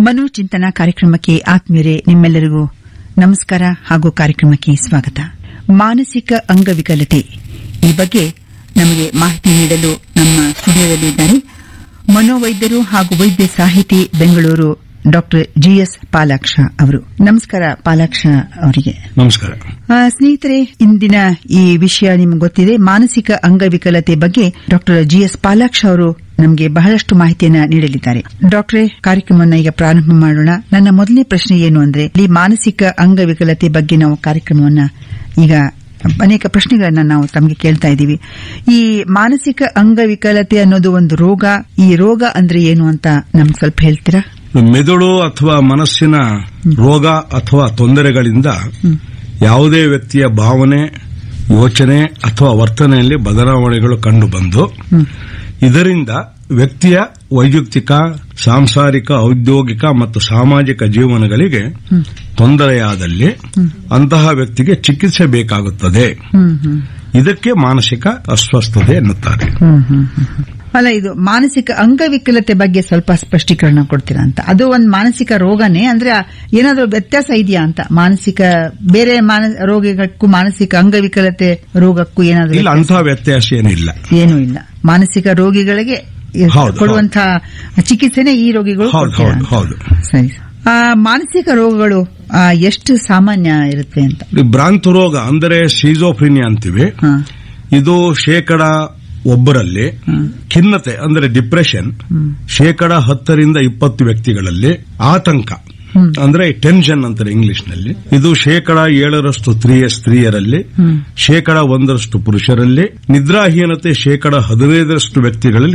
ಮನೋಚಿಂತನ ಕಾರ್ಯಕ್ರಮಕ್ಕೆ ಆತ್ಮೀಯರೇ ನಿಮ್ಮೆಲ್ಲರಿಗೂ ನಮಸ್ಕಾರ ಹಾಗೂ ಕಾರ್ಯಕ್ರಮಕ್ಕೆ ಸ್ವಾಗತ ಮಾನಸಿಕ ಅಂಗವಿಕಲತೆ ಈ ಬಗ್ಗೆ ನಮಗೆ ಮಾಹಿತಿ ನೀಡಲು ನಮ್ಮ ಸ್ಟುಡಿಯೋದಲ್ಲಿದ್ದಾರೆ ಮನೋವೈದ್ಯರು ಹಾಗೂ ವೈದ್ಯ ಸಾಹಿತಿ ಬೆಂಗಳೂರು ಡಾಕ್ಟರ್ ಜಿಎಸ್ ಪಾಲಾಕ್ಷ ಅವರು ನಮಸ್ಕಾರ ಪಾಲಾಕ್ಷ ಅವರಿಗೆ ನಮಸ್ಕಾರ ಆ, ಸ್ನೇಹಿತರೆ ಇಂದಿನ ಈ ವಿಷಯ ನಿಮ್ಗೆ ಗೊತ್ತಿದೆ ಮಾನಸಿಕ ಅಂಗವಿಕಲತೆ ಬಗ್ಗೆ ಡಾಕ್ಟರ್ ಜಿಎಸ್ ಪಾಲಾಕ್ಷ ಅವರು ನಮಗೆ ಬಹಳಷ್ಟು ಮಾಹಿತಿಯನ್ನ ನೀಡಲಿದ್ದಾರೆ ಡಾಕ್ಟರೇ ಕಾರ್ಯಕ್ರಮವನ್ನು ಈಗ ಪ್ರಾರಂಭ ಮಾಡೋಣ ನನ್ನ ಮೊದಲನೇ ಪ್ರಶ್ನೆ ಏನು ಅಂದ್ರೆ ಈ ಮಾನಸಿಕ ಅಂಗವಿಕಲತೆ ಬಗ್ಗೆ ನಾವು ಕಾರ್ಯಕ್ರಮವನ್ನ ಈಗ ಅನೇಕ ಪ್ರಶ್ನೆಗಳನ್ನ ನಾವು ತಮಗೆ ಕೇಳ್ತಾ ಇದ್ದೀವಿ ಈ ಮಾನಸಿಕ ಅಂಗವಿಕಲತೆ ಅನ್ನೋದು ಒಂದು ರೋಗ ಈ ರೋಗ ಅಂದ್ರೆ ಏನು ಅಂತ ನಮ್ಗೆ ಸ್ವಲ್ಪ ಹೇಳ್ತೀರಾ ಮೆದುಳು ಅಥವಾ ಮನಸ್ಸಿನ ರೋಗ ಅಥವಾ ತೊಂದರೆಗಳಿಂದ ಯಾವುದೇ ವ್ಯಕ್ತಿಯ ಭಾವನೆ ಯೋಚನೆ ಅಥವಾ ವರ್ತನೆಯಲ್ಲಿ ಬದಲಾವಣೆಗಳು ಕಂಡುಬಂದು ಇದರಿಂದ ವ್ಯಕ್ತಿಯ ವೈಯಕ್ತಿಕ ಸಾಂಸಾರಿಕ ಔದ್ಯೋಗಿಕ ಮತ್ತು ಸಾಮಾಜಿಕ ಜೀವನಗಳಿಗೆ ತೊಂದರೆಯಾದಲ್ಲಿ ಅಂತಹ ವ್ಯಕ್ತಿಗೆ ಚಿಕಿತ್ಸೆ ಬೇಕಾಗುತ್ತದೆ ಹ್ಮ್ ಹ್ಮ್ ಇದಕ್ಕೆ ಮಾನಸಿಕ ಅಸ್ವಸ್ಥತೆ ಎನ್ನುತ್ತಾರೆ ಹ್ಮ್ ಹ್ಮ್ ಹ್ಮ್ ಹ್ಮ್. ಅಲ್ಲ ಇದು ಮಾನಸಿಕ ಅಂಗವಿಕಲತೆ ಬಗ್ಗೆ ಸ್ವಲ್ಪ ಸ್ಪಷ್ಟೀಕರಣ ಕೊಡ್ತೀರಾ ಅಂತ ಅದು ಒಂದು ಮಾನಸಿಕ ರೋಗನೇ ಅಂದ್ರೆ ಆ ಏನಾದ್ರೂ ವ್ಯತ್ಯಾಸ ಇದೆಯಾ ಅಂತ ಮಾನಸಿಕ ಬೇರೆ ಮಾನ- ರೋಗಕ್ಕೂ ಮಾನಸಿಕ ಅಂಗವಿಕಲತೆ ರೋಗಕ್ಕೂ ಏನಾದ್ರೂ ಇಲ್ಲ ವ್ಯತ್ಯಾಸ? ಅಂತಹ ವ್ಯತ್ಯಾಸ ಏನಿಲ್ಲ ಏನೂ ಇಲ್ಲ ಮಾನಸಿಕ ರೋಗಿಗಳಿಗೆ ಇ- ಹೌದು, ಕೊಡುವಂತಹ ಚಿಕಿತ್ಸೆನೇ ಈ ರೋಗಿಗಳು ಹೌದು ಕೊಡ್ತೀರಾ ಹೌದು ಅಂತ. ಹೌದು ಸರಿ ಆ, ಮಾನಸಿಕ ರೋಗಗಳು ಆ, ಎಷ್ಟು ಸಾಮಾನ್ಯ ಇರುತ್ತೆ ಅಂತ ಈ ಭ್ರಾಂತ ರೋಗ ಅಂದರೆ ಸೀಜೋಫ್ರಿನಿಯಾ ಅಂತೀವಿ ಹಾ. ಇದು ಶೇಕಡ ಒಬ್ಬರಲ್ಲಿ ಖಿನ್ನತೆ ಅಂದರೆ ಡಿಪ್ರೆಷನ್ ಶೇಕಡ ಹತ್ತರಿಂದ ಇಪ್ಪತ್ತು ವ್ಯಕ್ತಿಗಳಲ್ಲಿ ಆತಂಕ ಅಂದ್ರೆ ಟೆನ್ಷನ್ ಅಂತಾರೆ ಇಂಗ್ಲಿಷ್ ನಲ್ಲಿ ಇದು ಶೇಕಡ ಏಳರಷ್ಟು ಸ್ತ್ರೀಯ ಸ್ತ್ರೀಯರಲ್ಲಿ ಶೇಕಡ ಒಂದರಷ್ಟು ಪುರುಷರಲ್ಲಿ ನಿದ್ರಾಹೀನತೆ ಶೇಕಡ ಹದಿನೈದರಷ್ಟು ವ್ಯಕ್ತಿಗಳಲ್ಲಿ